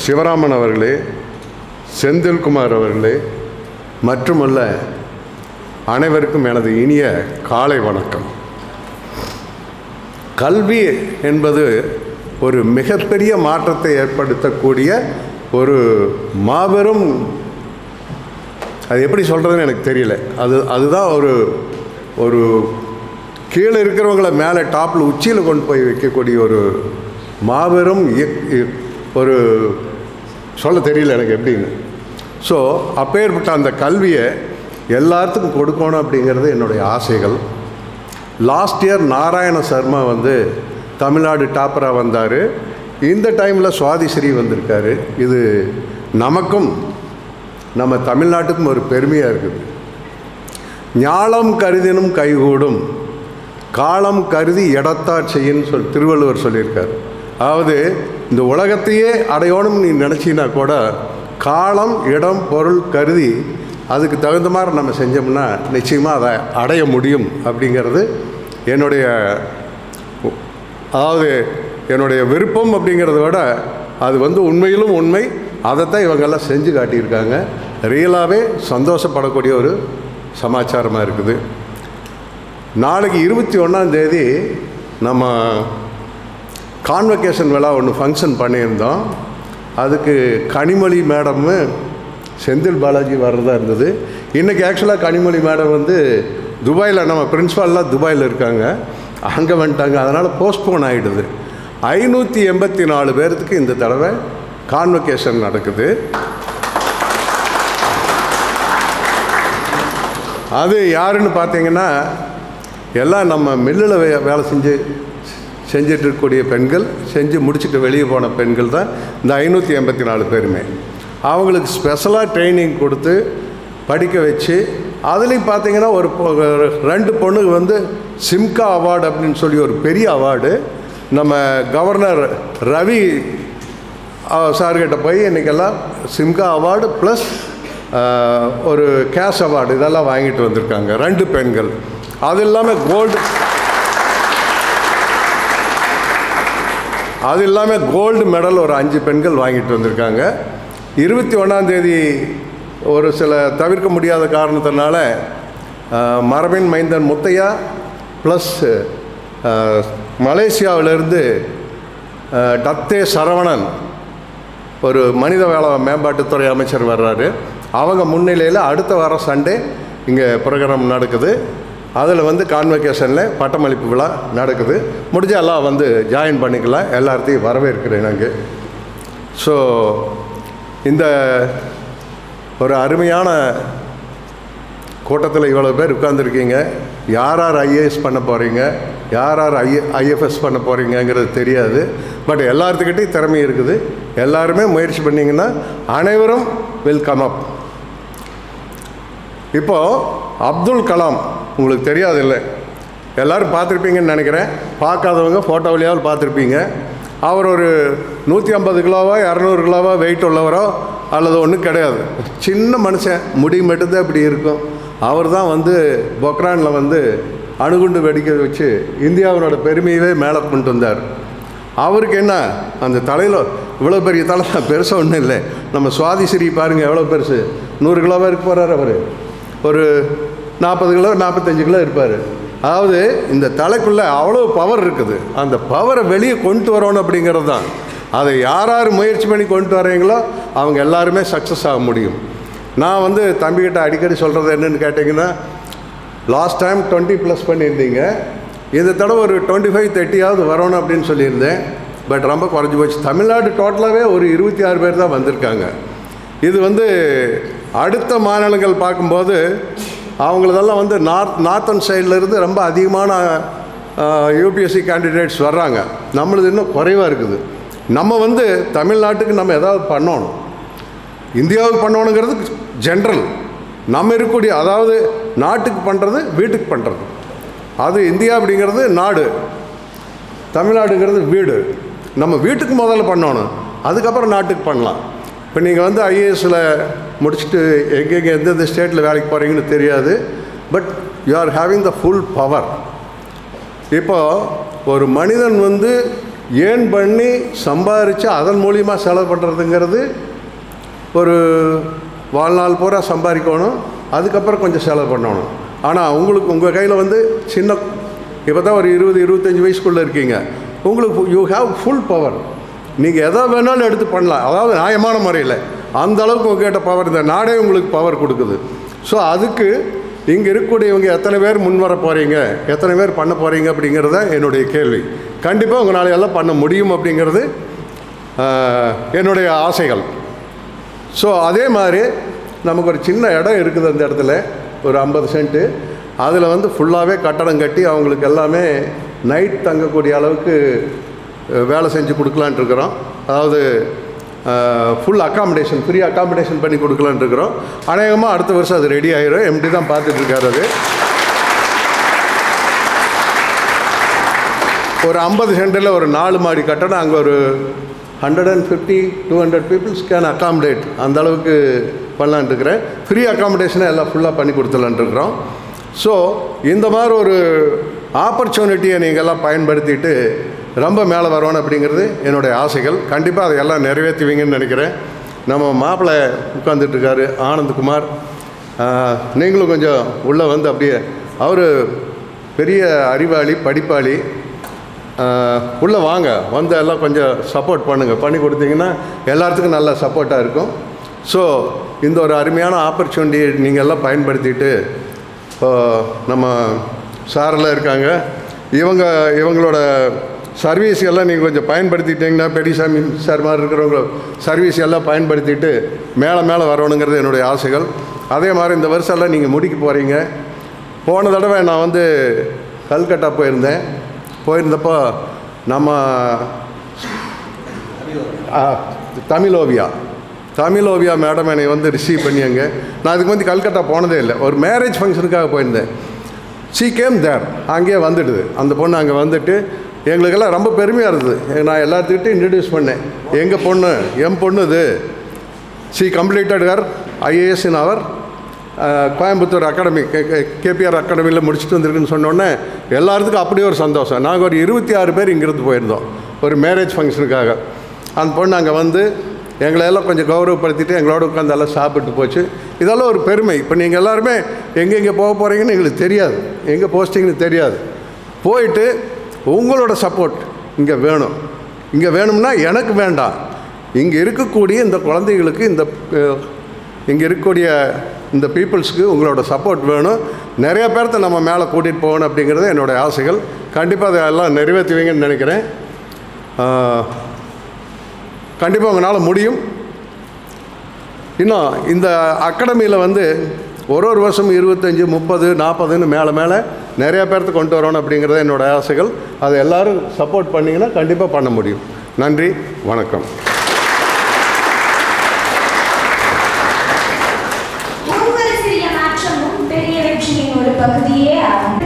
சிவராமன் அவர்களே செந்தில்குமார் அவர்களே மற்றுமல்ல அனைவருக்கும் எனது இனிய காலை வணக்கம் கல்வி என்பது ஒரு மிகப்பெரிய மாற்றத்தை ஏற்படுத்தக்கூடிய ஒரு மாபெரும் அது எப்படி சொல்கிறதுன்னு எனக்கு தெரியல அது அதுதான் ஒரு ஒரு கீழே இருக்கிறவங்கள மேலே டாப்பில் உச்சியில் கொண்டு போய் வைக்கக்கூடிய ஒரு மாபெரும் இய- இ- ஒரு சொல்ல தெரியல எனக்கு எப்படின்னு ஸோ அப்பேற்பட்ட அந்த கல்வியை எல்லாத்துக்கும் கொடுக்கணும் அப்படிங்கிறது என்னுடைய ஆசைகள் லாஸ்ட் இயர் நாராயண சர்மா வந்து தமிழ்நாடு டாப்பராக வந்தார் இந்த டைமில் சுவாதி ஸ்ரீ வந்திருக்காரு இது நமக்கும் நம்ம தமிழ்நாட்டுக்கும் ஒரு பெருமையாக இருக்குது ஞாலம் கருதினும் கைகூடும் காலம் கருதி இடத்தார் செய்யின்னு சொல் திருவள்ளுவர் சொல்லியிருக்கார் அதாவது இந்த உலகத்தையே அடையணும்னு நீ நினச்சின்னா கூட காலம் இடம் பொருள் கருதி அதுக்கு தகுந்த மாதிரி நம்ம செஞ்சோம்னா நிச்சயமாக அதை அடைய முடியும் அப்படிங்கிறது என்னுடைய அதாவது என்னுடைய விருப்பம் அப்படிங்கிறத விட அது வந்து உண்மையிலும் உண்மை அதைத்தான் இவங்கெல்லாம் செஞ்சு காட்டியிருக்காங்க ரியலாகவே சந்தோஷப்படக்கூடிய ஒரு சமாச்சாரமாக இருக்குது நாளைக்கு இருபத்தி ஒன்றாம் தேதி நம்ம கான்வெகேஷன் விழா ஒன்று ஃபங்க்ஷன் பண்ணியிருந்தோம் அதுக்கு கனிமொழி மேடமு செந்தில் பாலாஜி வர்றதா இருந்தது இன்றைக்கி ஆக்சுவலாக கனிமொழி மேடம் வந்து துபாயில் நம்ம பிரின்ஸ்பால்லாம் துபாயில் இருக்காங்க அங்கே வந்துட்டாங்க அதனால் போஸ்ட்போன் ஆகிடுது ஐநூற்றி எண்பத்தி நாலு பேர்த்துக்கு இந்த தடவை கான்வெகேஷன் நடக்குது அது யாருன்னு பார்த்தீங்கன்னா எல்லாம் நம்ம மில்லில் வே வேலை செஞ்சு செஞ்சுட்டு இருக்கக்கூடிய பெண்கள் செஞ்சு முடிச்சுட்டு வெளியே போன பெண்கள் தான் இந்த ஐநூற்றி எண்பத்தி நாலு பேருமே அவங்களுக்கு ஸ்பெஷலாக ட்ரைனிங் கொடுத்து படிக்க வச்சு அதுலேயும் பார்த்தீங்கன்னா ஒரு பொ- ஒரு ரெண்டு பொண்ணுக்கு வந்து சிம்கா அவார்டு அப்படின்னு சொல்லி ஒரு பெரிய அவார்டு நம்ம கவர்னர் ரவி சார்கிட்ட போய் இன்றைக்கெல்லாம் சிம்கா அவார்டு ப்ளஸ் ஒரு கேஷ் அவார்டு இதெல்லாம் வாங்கிட்டு வந்திருக்காங்க ரெண்டு பெண்கள் அது இல்லாமல் கோல்டு அது இல்லாமல் கோல்டு மெடல் ஒரு அஞ்சு பெண்கள் வாங்கிட்டு வந்திருக்காங்க இருபத்தி ஒன்றாந்தேதி ஒரு சில தவிர்க்க முடியாத காரணத்தினால அஹ், மரபின் மைந்தன் முத்தையா ப்ளஸ் மலேசியாவிலிருந்து அஹ், டத்தே சரவணன் ஒரு மனித வள மேம்பாட்டுத்துறை அமைச்சர் வர்றாரு அவங்க முன்னிலையில் அடுத்த வாரம் சண்டே இங்கே ப்ரோக்ராம் நடக்குது அதில் வந்து கான்வெகேஷனில் பட்டமளிப்பு விழா நடக்குது முடிஞ்ச எல்லாம் வந்து ஜாயின் பண்ணிக்கலாம் எல்லாத்தையும் வரவேற்கிறேன் நாங்கள் ஸோ இந்த ஒரு அருமையான கூட்டத்தில் இவ்வளோ பேர் உட்காந்துருக்கீங்க யார் யார் ஐஏஎஸ் பண்ண போகிறீங்க யார் யார் ஐ ஐஎஃப்எஸ் பண்ண போகிறீங்கங்கிறது தெரியாது பட் எல்லாத்துக்கிட்டையும் திறமை இருக்குது எல்லாருமே முயற்சி பண்ணிங்கன்னா அனைவரும் வில் கம் அப் இப்போது அப்துல் கலாம் உங்களுக்கு தெரியாது இல்லை எல்லோரும் பார்த்துருப்பீங்கன்னு நினைக்கிறேன் பார்க்காதவங்க ஃபோட்டோ வழியாவது பார்த்துருப்பீங்க அவர் ஒரு நூற்றி ஐம்பது கிலோவோ இரநூறு கிலோவோ வெயிட் உள்ளவரோ அல்லது ஒன்றும் கிடையாது சின்ன மனுஷன் முடி மட்டும்தான் இப்படி இருக்கும் அவர் தான் வந்து பொக்ரானில் வந்து அணுகுண்டு வெடிக்க வச்சு இந்தியாவினோட பெருமையவே மேலே கொண்டு வந்தார் அவருக்கு என்ன அந்த தலையில் இவ்வளோ பெரிய தலை பெருசாக ஒன்றும் இல்லை நம்ம சுவாதி ஸ்ரீ பாருங்கள் எவ்வளோ பெருசு நூறு கிலோவாக இருக்க போகிறார் அவர் ஒரு நாற்பது கிலோ நாற்பத்தஞ்சு கிலோ இருப்பார் அதாவது இந்த தலைக்குள்ளே அவ்வளோ பவர் இருக்குது அந்த பவரை வெளியே கொண்டு வரணும் அப்படிங்கிறது தான் அதை யார் யார் முயற்சி பண்ணி கொண்டு வரீங்களோ அவங்க எல்லாருமே சக்ஸஸ் ஆக முடியும் நான் வந்து தம்பிக்கிட்ட அடிக்கடி சொல்கிறது என்னன்னு கேட்டிங்கன்னா லாஸ்ட் டைம் டுவெண்ட்டி ப்ளஸ் பண்ணியிருந்தீங்க இந்த தடவை ஒரு டுவெண்ட்டி ஃபைவ் தேர்ட்டியாவது வரணும் அப்படின்னு சொல்லியிருந்தேன் பட் ரொம்ப குறைஞ்சி போச்சு தமிழ்நாடு டோட்டலாகவே ஒரு இருபத்தி ஆறு பேர் தான் வந்திருக்காங்க இது வந்து அடுத்த மாநிலங்கள் பார்க்கும்போது அவங்களதெல்லாம் வந்து நார்த் நார்த்தன் சைட்லேருந்து ரொம்ப அதிகமான யூபிஎஸ்சி கேண்டிடேட்ஸ் வர்றாங்க நம்மளது இன்னும் குறைவாக இருக்குது நம்ம வந்து தமிழ்நாட்டுக்கு நம்ம ஏதாவது பண்ணணும் இந்தியாவுக்கு பண்ணணுங்கிறது ஜென்ரல் நம்ம இருக்கக்கூடிய அதாவது நாட்டுக்கு பண்ணுறது வீட்டுக்கு பண்ணுறது அது இந்தியா அப்படிங்கிறது நாடு தமிழ்நாடுங்கிறது வீடு நம்ம வீட்டுக்கு முதல்ல பண்ணணும் அதுக்கப்புறம் நாட்டுக்கு பண்ணலாம் இப்போ நீங்கள் வந்து ஐஏஎஸில் முடிச்சுட்டு எங்கெங்கே எந்தெந்த ஸ்டேட்டில் வேலைக்கு போகிறீங்கன்னு தெரியாது but you are having the full power இப்போ ஒரு மனிதன் வந்து ஏன் பண்ணி சம்பாரித்து அதன் மூலிமா செலவு பண்ணுறதுங்கிறது ஒரு வாழ்நாள் பூரா சம்பாதிக்கணும் அதுக்கப்புறம் கொஞ்சம் செலவு பண்ணணும் ஆனால் உங்களுக்கு உங்கள் கையில் வந்து சின்ன இப்போ தான் ஒரு இருபது இருபத்தஞ்சி வயசுக்குள்ளே இருக்கீங்க உங்களுக்கு யூ ஹாவ் ஃபுல் பவர் நீங்கள் எதை வேணாலும் எடுத்து பண்ணலாம் அதாவது நியாயமான முறையில் அந்த அளவுக்கு உங்ககிட்ட பவர் இந்த நாடே உங்களுக்கு பவர் கொடுக்குது ஸோ அதுக்கு இங்கே இருக்கக்கூடியவங்க எத்தனை பேர் முன் வர போகிறீங்க எத்தனை பேர் பண்ண போகிறீங்க அப்படிங்கிறது தான் என்னுடைய கேள்வி கண்டிப்பாக உங்களால் எல்லாம் பண்ண முடியும் அப்படிங்கிறது ஆஹ், என்னுடைய ஆசைகள் ஸோ அதே மாதிரி நமக்கு ஒரு சின்ன இடம் இருக்குது அந்த இடத்துல ஒரு ஐம்பது சென்ட்டு அதில் வந்து ஃபுல்லாகவே கட்டடம் கட்டி அவங்களுக்கு எல்லாமே நைட் தங்கக்கூடிய அளவுக்கு அஹ், வேலை செஞ்சு கொடுக்கலான்ட்டு இருக்கிறோம் அதாவது ஃபுல் அக்காமடேஷன் ஃப்ரீ அக்காமடேஷன் பண்ணி கொடுக்கலான்ட்டு இருக்கிறோம் அநேகமாக அடுத்த வருஷம் அது ரெடி ஆயிரும் எம்டி தான் பார்த்துட்டு இருக்காரு அது ஒரு ஐம்பது சென்டில் ஒரு நாலு மாடி கட்டடம் அங்கே ஒரு hundred and fifty two hundred peoples can accommodate அந்த அளவுக்கு பண்ணலான்ட்டு இருக்கிறேன் ஃப்ரீ அக்காமடேஷனை எல்லாம் ஃபுல்லாக பண்ணி கொடுத்துலான்ட்டு இருக்கிறோம் ஸோ இந்த மாதிரி ஒரு ஆப்பர்ச்சுனிட்டியை நீங்கள் எல்லாம் பயன்படுத்திட்டு ரொம்ப மேலே வரணும் அப்படிங்கிறது என்னுடைய ஆசைகள் கண்டிப்பாக அதை எல்லாம் நிறைவேற்றுவீங்கன்னு நினைக்கிறேன் நம்ம மாப்பிள்ளை உட்கார்ந்துட்டு இருக்காரு ஆனந்த்குமார் ஆஹ், நீங்களும் கொஞ்சம் உள்ளே வந்து அப்படியே அவர் பெரிய அறிவாளி படிப்பாளி உள்ளே வாங்க வந்து எல்லாம் கொஞ்சம் சப்போர்ட் பண்ணுங்கள் பண்ணி கொடுத்தீங்கன்னா எல்லாத்துக்கும் நல்ல சப்போர்ட்டாக இருக்கும் ஸோ இந்த ஒரு அருமையான ஆப்பர்ச்சுனிட்டியை நீங்கள் எல்லாம் பயன்படுத்திட்டு இப்போ நம்ம சாரெல்லாம் இருக்காங்க இவங்க இவங்களோட சர்வீஸ் எல்லாம் நீங்கள் கொஞ்சம் பயன்படுத்திட்டீங்கன்னா பெரியசாமி சார் மாதிரி இருக்கிறவங்க சர்வீஸ் எல்லாம் பயன்படுத்திட்டு மேலே மேலே வரணுங்கிறது என்னுடைய ஆசைகள் அதே மாதிரி இந்த வருஷம் எல்லாம் நீங்கள் முடிக்க போகிறீங்க போன தடவை நான் வந்து கல்கட்டா போயிருந்தேன் போயிருந்தப்போ நம்ம ஆ, தமிழோவியா தமிழோவியா மேடம் என்னை வந்து ரிசீவ் பண்ணியாங்க நான் அதுக்கு வந்து கல்கட்டா போனதே இல்லை ஒரு மேரேஜ் ஃபங்க்ஷனுக்காக போயிருந்தேன் சி கேம் தேர் அங்கேயே வந்துடுது அந்த பொண்ணு அங்கே வந்துட்டு எங்களுக்கெல்லாம் ரொம்ப பெருமையாக இருந்தது நான் எல்லாத்துக்கிட்டையும் இன்ட்ரடியூஸ் பண்ணேன் எங்கள் பொண்ணு என் பொண்ணு இது she completed her IAS in our Coimbatore academy KPR அகாடமியில் முடிச்சுட்டு வந்திருக்குன்னு சொன்னோடனே எல்லாத்துக்கும் அப்படியே ஒரு சந்தோஷம் நாங்கள் ஒரு இருபத்தி ஆறு பேர் இங்கிருந்து போயிருந்தோம் ஒரு மேரேஜ் ஃபங்க்ஷனுக்காக அந்த பொண்ணு அங்கே வந்து எங்களை எல்லாம் கொஞ்சம் கௌரவப்படுத்திட்டு எங்களோட உட்காந்து எல்லாம் சாப்பிட்டு போச்சு இதெல்லாம் ஒரு பெருமை இப்போ நீங்கள் எல்லாருமே எங்கெங்கே போக போகிறீங்கன்னு எங்களுக்கு தெரியாது எங்கே போஸ்டிங்னு தெரியாது போயிட்டு உங்களோட சப்போர்ட் இங்கே வேணும் இங்கே வேணும்னா எனக்கு வேண்டாம் இங்கே இருக்கக்கூடிய இந்த குழந்தைகளுக்கு இந்த இங்கே இருக்கக்கூடிய இந்த பீப்புள்ஸ்க்கு உங்களோட சப்போர்ட் வேணும் நிறைய பேர்த்த நம்ம மேலே கூட்டிகிட்டு போகணும் அப்படிங்கிறது என்னுடைய ஆசைகள் கண்டிப்பாக அதை எல்லாம் நிறைவேற்றுவீங்கன்னு நினைக்கிறேன் கண்டிப்பாக உங்களால் முடியும் இன்னும் இந்த அகாடமியில் வந்து ஒரு ஒரு வருஷம் இருபத்தஞ்சி முப்பது நாற்பதுன்னு மேலே மேலே நிறைய பேர்த்து கொண்டு வரணும் அப்படிங்கிறது என்னோட ஆசைகள் அதை எல்லாரும் சப்போர்ட் பண்ணிங்கன்னா கண்டிப்பாக பண்ண முடியும் நன்றி வணக்கம் ஒவ்வொரு சிறிய மாற்றமும் பெரிய வெற்றியின் ஒரு பகுதியே ஆகும்